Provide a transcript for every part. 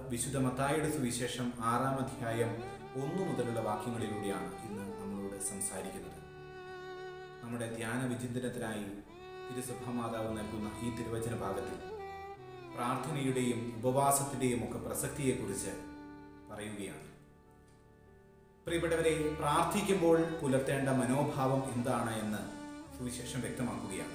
വിശുദ്ധ മത്തായിയുടെ സുവിശേഷം ആറാം അധ്യായം ഒന്നു മുതലുള്ള വാക്യങ്ങളിലൂടെയാണ് ഇന്ന് നമ്മളോട് സംസാരിക്കുന്നത് നമ്മുടെ ധ്യാന വിചിന്തനത്തിനായി തിരുസഭാമാതാവ് നൽകുന്ന ഈ തിരുവചന ഭാഗത്തിൽ പ്രാർത്ഥനയുടെയും ഉപവാസത്തിൻ്റെയും ഒക്കെ പ്രസക്തിയെക്കുറിച്ച് പറയുകയാണ് പ്രിയപ്പെട്ടവരെ പ്രാർത്ഥിക്കുമ്പോൾ പുലർത്തേണ്ട മനോഭാവം എന്താണ് എന്ന് സുവിശേഷം വ്യക്തമാക്കുകയാണ്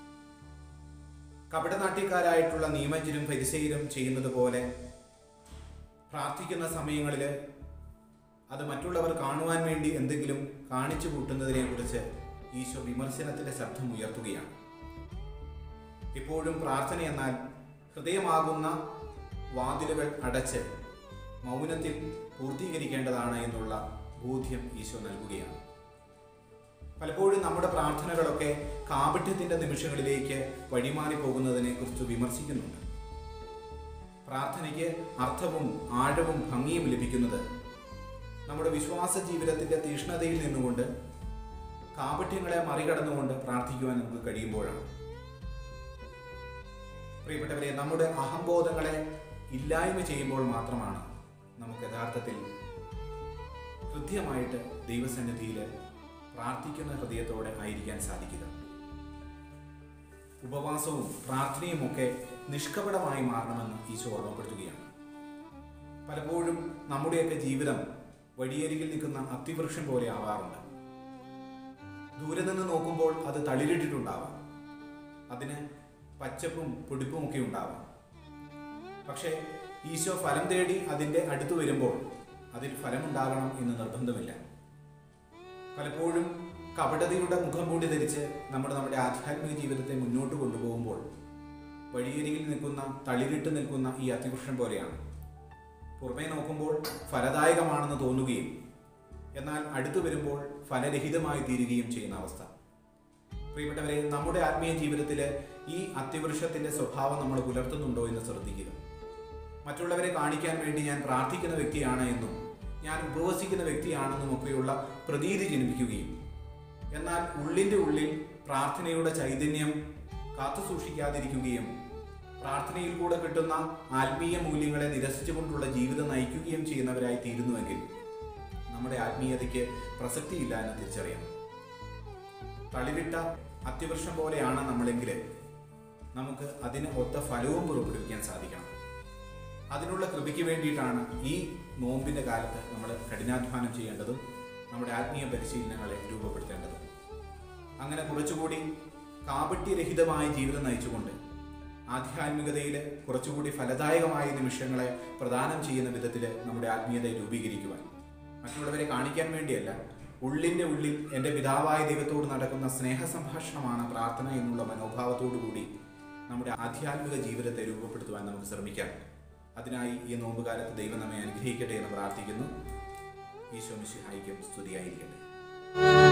കപടനാട്യക്കാരായിട്ടുള്ള നിയമജ്ഞരും പരിസയരും ചെയ്യുന്നത് പോലെ പ്രാർത്ഥിക്കുന്ന സമയങ്ങളിൽ അത് മറ്റുള്ളവർ കാണുവാൻ വേണ്ടി എന്തെങ്കിലും കാണിച്ചു കൂട്ടുന്നതിനെ കുറിച്ച് ഈശോ വിമർശനത്തിന്റെ ശബ്ദം ഉയർത്തുകയാണ് ഇപ്പോഴും പ്രാർത്ഥന എന്നാൽ ഹൃദയമാകുന്ന വാതിലുകൾ അടച്ച് മൗനത്തിൽ പൂർത്തീകരിക്കേണ്ടതാണ് എന്നുള്ള ബോധ്യം ഈശോ നൽകുകയാണ് പലപ്പോഴും നമ്മുടെ പ്രാർത്ഥനകളൊക്കെ കാപട്യത്തിന്റെ നിമിഷങ്ങളിലേക്ക് വഴിമാറി പോകുന്നതിനെ കുറിച്ച് വിമർശിക്കുന്നുണ്ട് പ്രാർത്ഥനയ്ക്ക് അർത്ഥവും ആഴവും ഭംഗിയും ലഭിക്കുന്നത് നമ്മുടെ വിശ്വാസ ജീവിതത്തിന്റെ തീഷ്ണതയിൽ നിന്നുകൊണ്ട് കാപട്യങ്ങളെ മറികടന്നുകൊണ്ട് പ്രാർത്ഥിക്കുവാൻ നമുക്ക് കഴിയുമ്പോഴാണ് പ്രിയപ്പെട്ടവരെ നമ്മുടെ അഹംബോധങ്ങളെ ഇല്ലായ്മ ചെയ്യുമ്പോൾ മാത്രമാണ് നമുക്ക് യഥാർത്ഥത്തിൽ കൃത്യമായിട്ട് ദൈവസന്നിധിയിൽ പ്രാർത്ഥിക്കുന്ന ഹൃദയത്തോടെ ആയിരിക്കാൻ സാധിക്കുക ഉപവാസവും പ്രാർത്ഥനയും ഒക്കെ നിഷ്കപടമായി മാറണമെന്ന് ഈശോ ഓർമ്മപ്പെടുത്തുകയാണ് പലപ്പോഴും നമ്മുടെയൊക്കെ ജീവിതം വഴിയരികിൽ നിൽക്കുന്ന അത്തിവൃക്ഷം പോലെ ആവാറുണ്ട് ദൂരെ നിന്ന് നോക്കുമ്പോൾ അത് തളിരിട്ടിട്ടുണ്ടാവാം അതിന് പച്ചപ്പും പൊടിപ്പും ഒക്കെ ഉണ്ടാവാം പക്ഷേ ഈശോ ഫലം തേടി അതിൻ്റെ അടുത്ത് വരുമ്പോൾ അതിൽ ഫലമുണ്ടാകണം എന്ന് നിർബന്ധമില്ല പലപ്പോഴും കപടതയുടെ മുഖം മൂടി ധരിച്ച് നമ്മൾ നമ്മുടെ ആധ്യാത്മിക ജീവിതത്തെ മുന്നോട്ട് കൊണ്ടുപോകുമ്പോൾ വഴിയരികിൽ നിൽക്കുന്ന തളിരിട്ട് നിൽക്കുന്ന ഈ അത്തിവൃക്ഷം പോലെയാണ് പുറമേ നോക്കുമ്പോൾ ഫലദായകമാണെന്ന് തോന്നുകയും എന്നാൽ അടുത്തു വരുമ്പോൾ ഫലരഹിതമായി തീരുകയും ചെയ്യുന്ന അവസ്ഥ പ്രിയപ്പെട്ടവരെ നമ്മുടെ ആത്മീയ ജീവിതത്തിൽ ഈ അത്യവൃക്ഷത്തിന്റെ സ്വഭാവം നമ്മൾ പുലർത്തുന്നുണ്ടോ എന്ന് ശ്രദ്ധിക്കുക മറ്റുള്ളവരെ കാണിക്കാൻ വേണ്ടി ഞാൻ പ്രാർത്ഥിക്കുന്ന വ്യക്തിയാണ് എന്നും ഞാൻ ഉപവസിക്കുന്ന വ്യക്തിയാണെന്നും ഒക്കെയുള്ള പ്രതീതി ജനിപ്പിക്കുകയും എന്നാൽ ഉള്ളിൻ്റെ ഉള്ളിൽ പ്രാർത്ഥനയുടെ ചൈതന്യം കാത്തു സൂക്ഷിക്കാതിരിക്കുകയും പ്രാർത്ഥനയിൽ കൂടെ കിട്ടുന്ന ആത്മീയ മൂല്യങ്ങളെ നിരസിച്ചുകൊണ്ടുള്ള ജീവിതം നയിക്കുകയും ചെയ്യുന്നവരായി തീരുന്നുവെങ്കിൽ നമ്മുടെ ആത്മീയതയ്ക്ക് പ്രസക്തിയില്ല എന്ന് തിരിച്ചറിയണം തളിരിട്ട അത്യവൃക്ഷം പോലെയാണ് നമ്മളെങ്കിൽ നമുക്ക് അതിന് ഒത്ത ഫലവും പുറപ്പെടുവിക്കാൻ സാധിക്കണം അതിനുള്ള കൃപയ്ക്ക് വേണ്ടിയിട്ടാണ് ഈ നോമ്പിൻ്റെ കാലത്ത് നമ്മൾ കഠിനാധ്വാനം ചെയ്യേണ്ടതും നമ്മുടെ ആത്മീയ പരിശീലനങ്ങളെ രൂപപ്പെടുത്തേണ്ടതും അങ്ങനെ കുറച്ചുകൂടി കാപട്യരഹിതമായ ജീവിതം നയിച്ചുകൊണ്ട് ആധ്യാത്മികതയിൽ കുറച്ചുകൂടി ഫലദായകമായ നിമിഷങ്ങളെ പ്രദാനം ചെയ്യുന്ന വിധത്തിൽ നമ്മുടെ ആത്മീയതയെ രൂപീകരിക്കുവാൻ മറ്റുള്ളവരെ കാണിക്കാൻ വേണ്ടിയല്ല ഉള്ളിൻ്റെ ഉള്ളിൽ എൻ്റെ പിതാവായ ദൈവത്തോട് നടക്കുന്ന സ്നേഹ സംഭാഷണമാണ് പ്രാർത്ഥന എന്നുള്ള മനോഭാവത്തോടു കൂടി നമ്മുടെ ആധ്യാത്മിക ജീവിതത്തെ രൂപപ്പെടുത്തുവാൻ നമുക്ക് ശ്രമിക്കാം അതിനായി ഈ നോമ്പുകാലത്ത് ദൈവം നമ്മെ അനുഗ്രഹിക്കട്ടെ എന്ന് പ്രാർത്ഥിക്കുന്നു ഈശോ മിശിഹായിക്കും സ്തുതിയായിരിക്കട്ടെ